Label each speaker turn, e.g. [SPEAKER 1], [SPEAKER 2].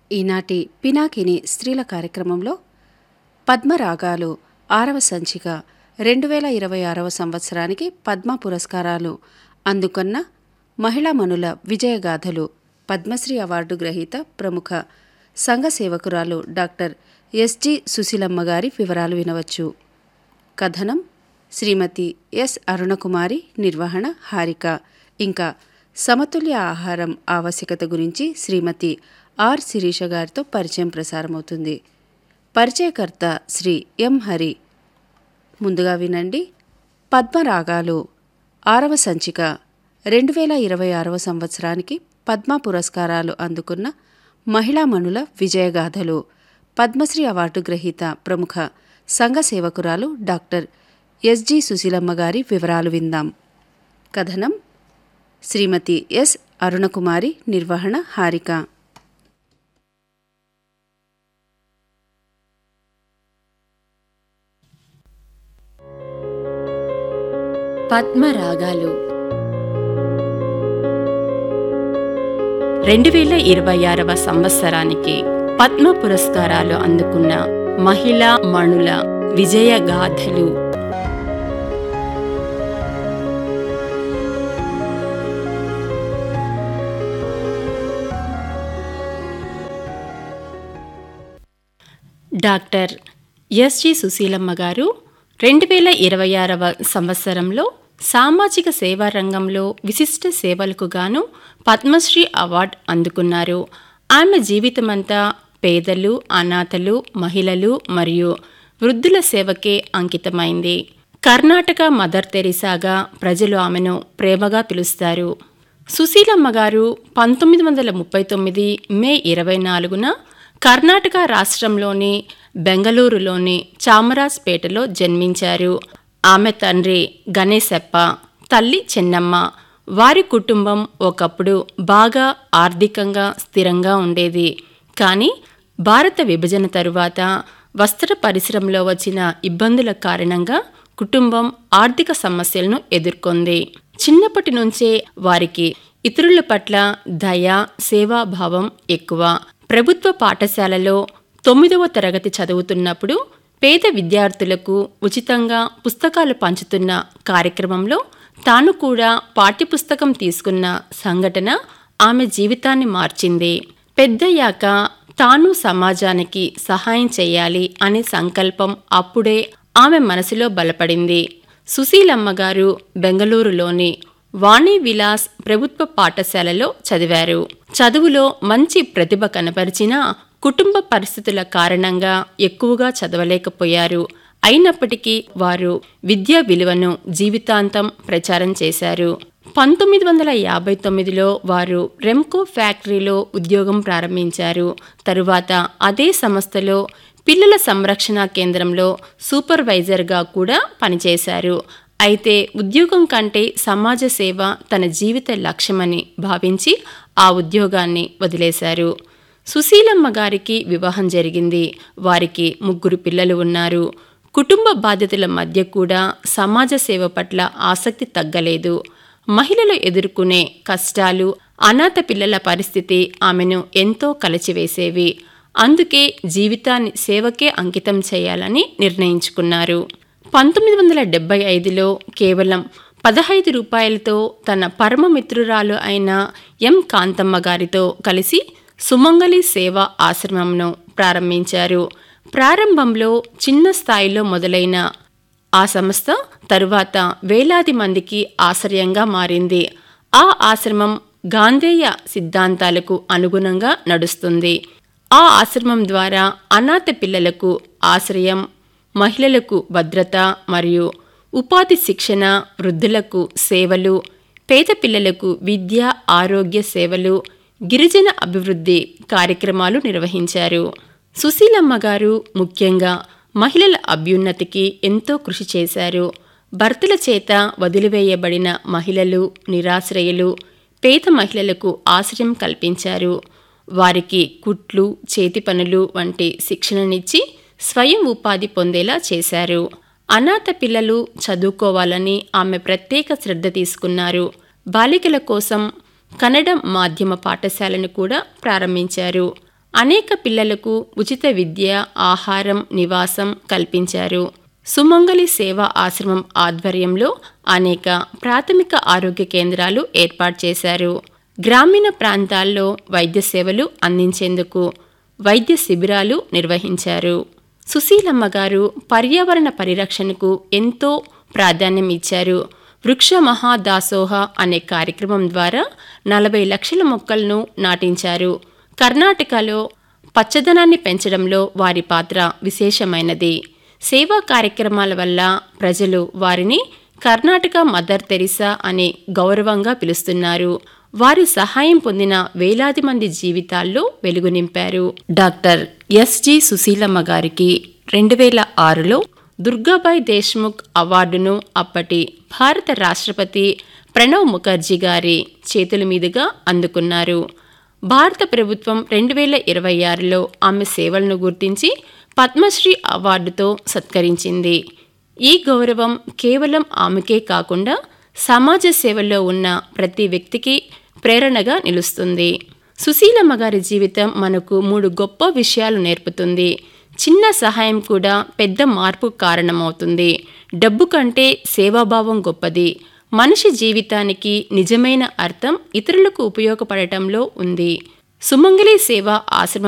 [SPEAKER 1] ఈనాటి పినాకిని స్త్రీల కార్యక్రమంలో పద్మరాగాలు ఆరవ సంచిక రెండు వేల ఇరవై ఆరవ సంవత్సరానికి పద్మ పురస్కారాలు అందుకున్న మహిళామణుల విజయగాథలు పద్మశ్రీ అవార్డు గ్రహీత ప్రముఖ సంఘ సేవకురాలు డాక్టర్ ఎస్జి సుశీలమ్మ గారి వివరాలు వినవచ్చు కథనం శ్రీమతి ఎస్ అరుణకుమారి నిర్వహణ హారిక ఇంకా సమతుల్య ఆహారం ఆవశ్యకత గురించి శ్రీమతి ఆర్ శిరీష గారితో పరిచయం ప్రసారమవుతుంది పరిచయకర్త శ్రీ ఎం హరి ముందుగా వినండి పద్మరాగాలు ఆరవ సంచిక రెండు వేల ఇరవై ఆరవ సంవత్సరానికి పద్మ పురస్కారాలు అందుకున్న మహిళామణుల విజయగాథలు పద్మశ్రీ అవార్డు గ్రహీత ప్రముఖ సంఘ సేవకురాలు డాక్టర్ ఎస్జి సుశీలమ్మ గారి వివరాలు విందాం కథనం శ్రీమతి ఎస్ అరుణకుమారి నిర్వహణ హారిక
[SPEAKER 2] పద్మరాగాలు రెండు వేల ఇరవై ఆరవ సంవత్సరానికి పద్మ పురస్కారాలు అందుకున్న మహిళా మణుల విజయ గాథలు డాక్టర్ ఎస్జి సుశీలమ్మ గారు రెండు వేల ఇరవై ఆరవ సంవత్సరంలో సామాజిక సేవా రంగంలో విశిష్ట సేవలకు గాను పద్మశ్రీ అవార్డు అందుకున్నారు ఆమె జీవితమంతా పేదలు అనాథలు మహిళలు మరియు వృద్ధుల సేవకే అంకితమైంది కర్ణాటక మదర్ తెరిసాగా ప్రజలు ఆమెను ప్రేమగా పిలుస్తారు సుశీలమ్మ గారు పంతొమ్మిది వందల ముప్పై తొమ్మిది మే ఇరవై నాలుగున కర్ణాటక రాష్ట్రంలోని బెంగళూరులోని చామరాజ్పేటలో జన్మించారు ఆమె తండ్రి గణేశప్ప తల్లి చెన్నమ్మ వారి కుటుంబం ఒకప్పుడు బాగా ఆర్థికంగా స్థిరంగా ఉండేది కానీ భారత విభజన తరువాత వస్త్ర పరిశ్రమలో వచ్చిన ఇబ్బందుల కారణంగా కుటుంబం ఆర్థిక సమస్యలను ఎదుర్కొంది చిన్నప్పటి నుంచే వారికి ఇతరుల పట్ల దయ సేవాభావం ఎక్కువ ప్రభుత్వ పాఠశాలలో తొమ్మిదవ తరగతి చదువుతున్నప్పుడు పేద విద్యార్థులకు ఉచితంగా పుస్తకాలు పంచుతున్న కార్యక్రమంలో తాను కూడా పాఠ్యపుస్తకం తీసుకున్న సంఘటన ఆమె జీవితాన్ని మార్చింది పెద్దయ్యాక తాను సమాజానికి సహాయం చేయాలి అనే సంకల్పం అప్పుడే ఆమె మనసులో బలపడింది సుశీలమ్మ గారు బెంగళూరులోని వాణి విలాస్ ప్రభుత్వ పాఠశాలలో చదివారు చదువులో మంచి ప్రతిభ కనపరిచినా కుటుంబ పరిస్థితుల కారణంగా ఎక్కువగా చదవలేకపోయారు అయినప్పటికీ వారు విద్యా విలువను జీవితాంతం ప్రచారం చేశారు పంతొమ్మిది వందల యాభై తొమ్మిదిలో వారు రెమ్కో ఫ్యాక్టరీలో ఉద్యోగం ప్రారంభించారు తరువాత అదే సంస్థలో పిల్లల సంరక్షణ కేంద్రంలో సూపర్వైజర్గా కూడా పనిచేశారు అయితే ఉద్యోగం కంటే సమాజ సేవ తన జీవిత లక్ష్యమని భావించి ఆ ఉద్యోగాన్ని వదిలేశారు సుశీలమ్మ గారికి వివాహం జరిగింది వారికి ముగ్గురు పిల్లలు ఉన్నారు కుటుంబ బాధ్యతల మధ్య కూడా సమాజ సేవ పట్ల ఆసక్తి తగ్గలేదు మహిళలు ఎదుర్కొనే కష్టాలు అనాథ పిల్లల పరిస్థితి ఆమెను ఎంతో కలచివేసేవి అందుకే జీవితాన్ని సేవకే అంకితం చేయాలని నిర్ణయించుకున్నారు పంతొమ్మిది వందల డెబ్బై ఐదులో కేవలం పదహైదు రూపాయలతో తన పరమమిత్రురాలు అయిన ఎం కాంతమ్మ గారితో కలిసి సుమంగళి సేవా ఆశ్రమంను ప్రారంభించారు ప్రారంభంలో చిన్న స్థాయిలో మొదలైన ఆ సంస్థ తరువాత వేలాది మందికి ఆశ్రయంగా మారింది ఆ ఆశ్రమం గాంధేయ సిద్ధాంతాలకు అనుగుణంగా నడుస్తుంది ఆ ఆశ్రమం ద్వారా అనాథ పిల్లలకు ఆశ్రయం మహిళలకు భద్రత మరియు ఉపాధి శిక్షణ వృద్ధులకు సేవలు పేద పిల్లలకు విద్య ఆరోగ్య సేవలు గిరిజన అభివృద్ధి కార్యక్రమాలు నిర్వహించారు సుశీలమ్మ గారు ముఖ్యంగా మహిళల అభ్యున్నతికి ఎంతో కృషి చేశారు భర్తల చేత వదిలివేయబడిన మహిళలు నిరాశ్రయులు పేద మహిళలకు ఆశ్రయం కల్పించారు వారికి కుట్లు చేతి పనులు వంటి శిక్షణనిచ్చి స్వయం ఉపాధి పొందేలా చేశారు అనాథ పిల్లలు చదువుకోవాలని ఆమె ప్రత్యేక శ్రద్ధ తీసుకున్నారు బాలికల కోసం కన్నడ మాధ్యమ పాఠశాలను కూడా ప్రారంభించారు అనేక పిల్లలకు ఉచిత విద్య ఆహారం నివాసం కల్పించారు సుమంగలి సేవా ఆశ్రమం ఆధ్వర్యంలో అనేక ప్రాథమిక ఆరోగ్య కేంద్రాలు ఏర్పాటు చేశారు గ్రామీణ ప్రాంతాల్లో వైద్య సేవలు అందించేందుకు వైద్య శిబిరాలు నిర్వహించారు సుశీలమ్మ గారు పర్యావరణ పరిరక్షణకు ఎంతో ప్రాధాన్యం ఇచ్చారు వృక్ష మహాదాసోహ అనే కార్యక్రమం ద్వారా నలభై లక్షల మొక్కలను నాటించారు కర్ణాటకలో పచ్చదనాన్ని పెంచడంలో వారి పాత్ర విశేషమైనది సేవా కార్యక్రమాల వల్ల ప్రజలు వారిని కర్ణాటక మదర్ తెరిసా అనే గౌరవంగా పిలుస్తున్నారు వారి సహాయం పొందిన వేలాది మంది జీవితాల్లో వెలుగు నింపారు డాక్టర్ ఎస్జి సుశీలమ్మ గారికి రెండు వేల ఆరులో దుర్గాబాయ్ దేశ్ముఖ్ అవార్డును అప్పటి భారత రాష్ట్రపతి ప్రణవ్ ముఖర్జీ గారి చేతుల మీదుగా అందుకున్నారు భారత ప్రభుత్వం రెండు వేల ఇరవై ఆరులో ఆమె సేవలను గుర్తించి పద్మశ్రీ అవార్డుతో సత్కరించింది ఈ గౌరవం కేవలం ఆమెకే కాకుండా సమాజ సేవలో ఉన్న ప్రతి వ్యక్తికి ప్రేరణగా నిలుస్తుంది సుశీలమ్మ గారి జీవితం మనకు మూడు గొప్ప విషయాలు నేర్పుతుంది చిన్న సహాయం కూడా పెద్ద మార్పు కారణమవుతుంది డబ్బు కంటే సేవాభావం గొప్పది మనిషి జీవితానికి నిజమైన అర్థం ఇతరులకు ఉపయోగపడటంలో ఉంది సుమంగళి సేవ ఆశ్రమం